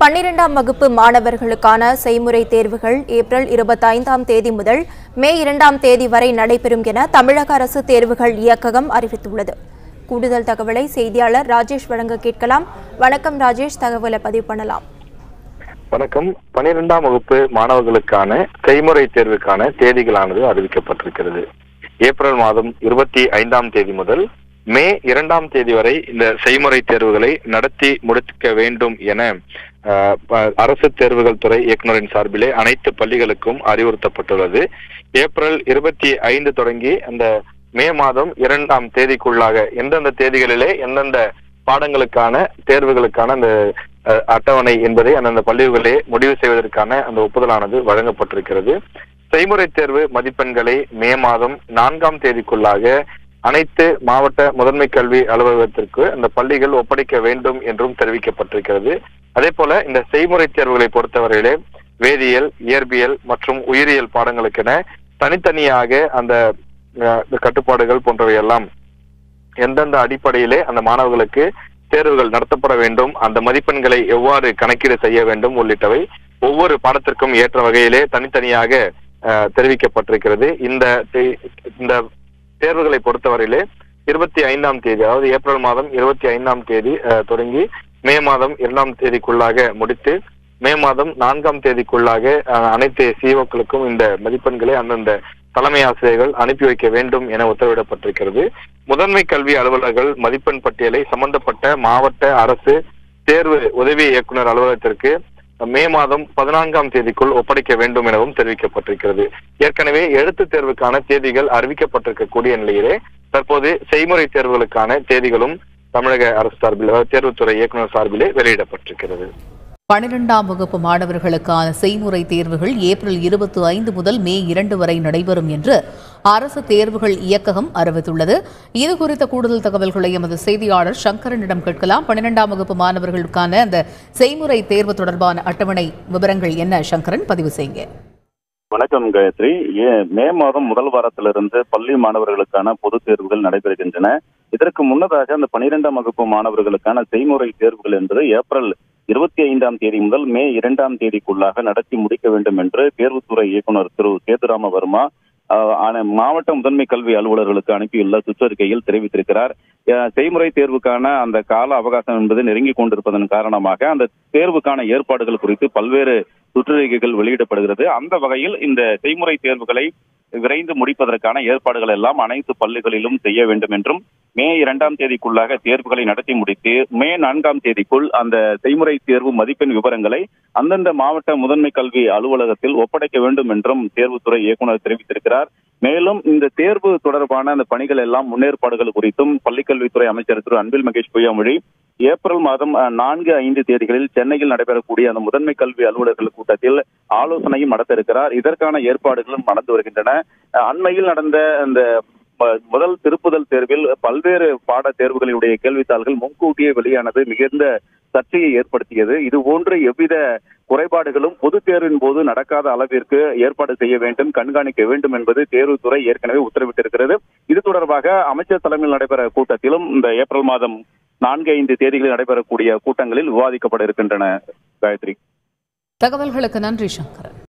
பன்னிரெண்டாம் வகுப்பு மாணவர்களுக்கான செய்முறை தேர்வுகள் ஏப்ரல் இருபத்தைந்தாம் தேதி முதல் மே இரண்டாம் தேதி வரை நடைபெறும் என தமிழக அரசு தேர்வுகள் இயக்ககம் அறிவித்துள்ளது கூடுதல் தகவலை செய்தியாளர் ராஜேஷ் வழங்க கேட்கலாம் வணக்கம் ராஜேஷ் தகவலை பதிவு பண்ணலாம் வணக்கம் பனிரெண்டாம் வகுப்பு மாணவர்களுக்கான செய்முறை தேர்வுக்கான தேதிகளானது அறிவிக்கப்பட்டிருக்கிறது ஏப்ரல் மாதம் இருபத்தி ஐந்தாம் தேதி முதல் மே இரண்டாம் தேதி வரை இந்த செய்முறை தேர்வுகளை நடத்தி முடிக்க வேண்டும் என அஹ், ப- அரசு தேர்வுகள் துறை இயக்குனரின் சார்பிலே அனைத்து பள்ளிகளுக்கும் அறிவுறுத்தப்பட்டுள்ளது ஏப்ரல் இருபத்தி ஐந்து தொடங்கி அந்த மே மாதம் இரண்டாம் தேதிக்குள்ளாக எந்தெந்த தேதிகளிலே எந்தெந்த பாடங்களுக்கான தேர்வுகளுக்கான அந்த அஹ், அட்டவணை என்பதை அந்தந்த பள்ளிகளிலே முடிவு செய்வதற்கான அந்த ஒப்புதலானது வழங்கப்பட்டிருக்கிறது செய்முறை தேர்வு மதிப்பெண்களை மே மாதம் நான்காம் தேதிக்குள்ளாக அனைத்து மாவட்ட முதன்மை கல்வி அலுவலகத்திற்கு அந்த பள்ளிகள் ஒப்படைக்க வேண்டும் என்றும் தெரிவிக்கப்பட்டிருக்கிறது அதே போல இந்த செய்முறை தேர்வுகளை பொறுத்தவரையிலே வேதியியல் இயற்பியல் மற்றும் உயிரியல் பாடங்களுக்கென தனித்தனியாக அந்த அஹ், இந்த கட்டுப்பாடுகள் போன்றவையெல்லாம் எந்தெந்த அடிப்படையிலே அந்த மாணவர்களுக்கு தேர்வுகள் நடத்தப்பட வேண்டும் அந்த மதிப்பெண்களை எவ்வாறு கணக்கீடு செய்ய வேண்டும் உள்ளிட்டவை ஒவ்வொரு பாடத்திற்கும் ஏற்ற வகையிலே தனித்தனியாக அஹ், தெரிவிக்கப்பட்டிருக்கிறது இந்த தே- இந்த தேர்வுகளை பொறுத்தவரையிலே இருபத்தி ஐந்தாம் தேதி அதாவது ஏப்ரல் மாதம் இருபத்தி ஐந்தாம் தேதி அஹ், தொடங்கி மே மாதம் இரண்டாம் தேதிக்குள்ளாக முடித்து மே மாதம் நான்காம் தேதிக்குள்ளாக அஹ், அனைத்து சிஓக்களுக்கும் இந்த மதிப்பெண்களை அந்தந்த தலைமை ஆசிரியர்கள் அனுப்பி வைக்க வேண்டும் என உத்தரவிடப்பட்டிருக்கிறது முதன்மை கல்வி அலுவலர்கள் மதிப்பெண் பட்டியலை சம்பந்தப்பட்ட மாவட்ட அரசு தேர்வு உதவி இயக்குனர் அலுவலகத்திற்கு மே மாதம் பதினான்காம் தேதிக்குள் ஒப்படைக்க வேண்டும் எனவும் தெரிவிக்கப்பட்டிருக்கிறது ஏற்கனவே எழுத்து தேர்வுக்கான தேதிகள் அறிவிக்கப்பட்டிருக்கக்கூடிய நிலையிலே தற்போது செய்முறை தேர்வுகளுக்கான தேதிகளும் தமிழக அரசு சார்பில் அதாவது தேர்வுத்துறை இயக்குனர் சார்பிலே வெளியிடப்பட்டிருக்கிறது பனிரெண்டாம் வகுப்பு மாணவர்களுக்கான செய்முறை தேர்வுகள் ஏப்ரல் இருபத்தி ஐந்து முதல் மே இரண்டு வரை நடைபெறும் என்று அரசு தேர்வுகள் இயக்ககம் அறிவித்துள்ளது இது குறித்த கூடுதல் தகவல்களை எமது செய்தியாளர் சங்கரனிடம் கேட்கலாம் பன்னிரெண்டாம் வகுப்பு மாணவர்களுக்கான அந்த செய்முறை தேர்வு தொடர்பான அட்டவணை விவரங்கள் என்ன சங்கரன் பதிவு செய்யுங்க வணக்கம் காயத்ரி ஏ- மே மாதம் முதல் வாரத்திலிருந்து பள்ளி மாணவர்களுக்கான பொதுத் தேர்வுகள் நடைபெறுகின்றன இதற்கு முன்னதாக அந்த பனிரெண்டாம் வகுப்பு மாணவர்களுக்கான செய்முறை தேர்வுகள் என்பது ஏப்ரல் இருபத்தி ஐந்தாம் தேதி முதல் மே இரண்டாம் தேதிக்குள்ளாக நடத்தி முடிக்க வேண்டும் என்று தேர்வுத்துறை இயக்குனர் திரு சேதுராம வர்மா ஆஹ், ஆன- மாவட்ட முதன்மை கல்வி அலுவலர்களுக்கு அனுப்பியுள்ள சுற்றறிக்கையில் தெரிவித்திருக்கிறார் அஹ், செய்முறை தேர்வுக்கான அந்த கால அவகாசம் என்பது நெருங்கி கொண்டிருப்பதன் காரணமாக அந்த தேர்வுக்கான ஏற்பாடுகள் குறித்து பல்வேறு சுற்றறிக்கைகள் வெளியிடப்படுகிறது அந்த வகையில் இந்த செய்முறை தேர்வுகளை விரைந்து முடிப்பதற்கான ஏற்பாடுகள் எல்லாம் அனைத்து பள்ளிகளிலும் செய்ய வேண்டும் என்றும் மே இரண்டாம் தேதிக்குள்ளாக தேர்வுகளை நடத்தி முடித்து மே நான்காம் தேதிக்குள் அந்த செய்முறை தேர்வு மதிப்பெண் விவரங்களை அந்தந்த மாவட்ட முதன்மை கல்வி அலுவலகத்தில் ஒப்படைக்க வேண்டும் என்றும் தேர்வுத்துறை இயக்குனர் தெரிவித்திருக்கிறார் மேலும் இந்த தேர்வு தொடர்பான அந்த பணிகள் எல்லாம் முன்னேற்பாடுகள் குறித்தும் பள்ளிக்கல்வித்துறை அமைச்சர் திரு அன்பில் மகேஷ் பொய்யாமொழி ஏப்ரல் மாதம் அஹ், நான்கு ஐந்து தேதிகளில் சென்னையில் நடைபெறக்கூடிய அந்த முதன்மை கல்வி அலுவலர்கள் கூட்டத்தில் ஆலோசனையும் நடத்த இருக்கிறார் இதற்கான ஏற்பாடுகளும் நடந்து வருகின்றன அஹ், அண்மையில் நடந்த அந்த ம- முதல் திருப்புதல் தேர்வில் பல்வேறு பாட தேர்வுகளுடைய கேள்வித்தாள்கள் முன்கூட்டியே வெளியானது மிகுந்த சர்ச்சையை ஏற்படுத்தியது இது போன்று எவ்வித குறைபாடுகளும் பொதுத் தேர்வின் போது நடக்காத அளவிற்கு ஏற்பாடு செய்ய வேண்டும் கண்காணிக்க வேண்டும் என்பது தேர்வுத்துறை ஏற்கனவே உத்தரவிட்டிருக்கிறது இது தொடர்பாக அமைச்சர் தலைமையில் நடைபெற கூட்டத்திலும் இந்த ஏப்ரல் மாதம் நான்கு ஐந்து தேதிகளில் நடைபெறக்கூடிய கூட்டங்களில் விவாதிக்கப்பட இருக்கின்றன காயத்ரி தகவல்களுக்கு நன்றி சங்கரன்